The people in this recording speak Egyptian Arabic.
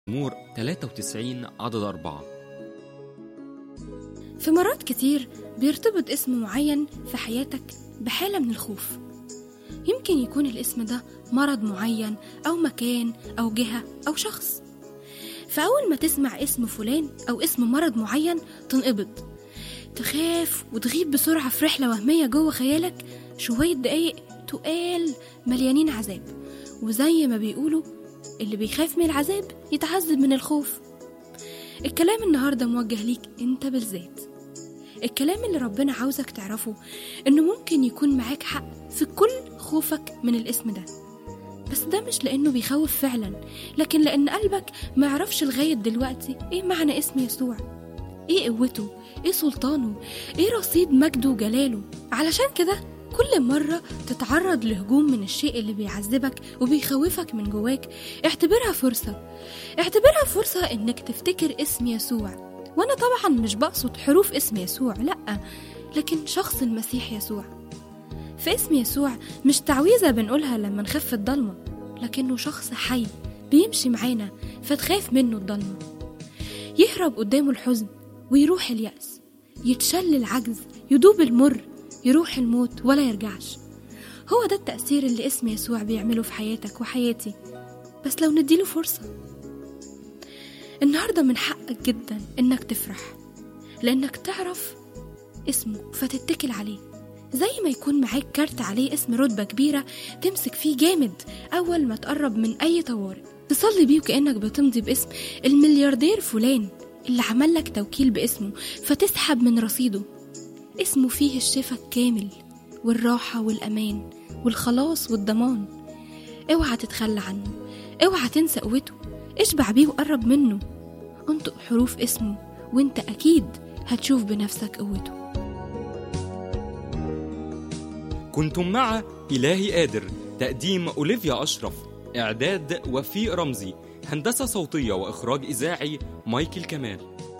مور 93 عدد أربعة في مرات كتير بيرتبط اسم معين في حياتك بحالة من الخوف يمكن يكون الاسم ده مرض معين أو مكان أو جهة أو شخص فأول ما تسمع اسم فلان أو اسم مرض معين تنقبض تخاف وتغيب بسرعة في رحلة وهمية جوه خيالك شوية دقايق تقال مليانين عذاب وزي ما بيقولوا اللي بيخاف من العذاب يتعذب من الخوف الكلام النهاردة موجه ليك انت بالذات الكلام اللي ربنا عاوزك تعرفه انه ممكن يكون معاك حق في كل خوفك من الاسم ده بس ده مش لانه بيخوف فعلا لكن لان قلبك ما يعرفش لغاية دلوقتي ايه معنى اسم يسوع ايه قوته ايه سلطانه ايه رصيد مجده وجلاله علشان كده كل مرة تتعرض لهجوم من الشيء اللي بيعذبك وبيخوفك من جواك اعتبرها فرصة اعتبرها فرصة انك تفتكر اسم يسوع وانا طبعا مش بقصد حروف اسم يسوع لأ لكن شخص المسيح يسوع في اسم يسوع مش تعويذة بنقولها لما نخف في الضلمة لكنه شخص حي بيمشي معانا فتخاف منه الضلمة يهرب قدامه الحزن ويروح اليأس يتشل العجز يدوب المر يروح الموت ولا يرجعش هو ده التأثير اللي اسم يسوع بيعمله في حياتك وحياتي بس لو نديله فرصة النهاردة من حقك جدا إنك تفرح لأنك تعرف اسمه فتتكل عليه زي ما يكون معاك كارت عليه اسم رتبة كبيرة تمسك فيه جامد أول ما تقرب من أي طوارئ تصلي بيه وكأنك بتمضي باسم الملياردير فلان اللي عمل لك توكيل باسمه فتسحب من رصيده اسمه فيه الشفاء الكامل والراحة والأمان والخلاص والضمان اوعى تتخلى عنه اوعى تنسى قوته اشبع بيه وقرب منه انطق حروف اسمه وانت أكيد هتشوف بنفسك قوته كنتم مع إلهي قادر تقديم أوليفيا أشرف إعداد وفيق رمزي هندسة صوتية وإخراج إذاعي مايكل كمال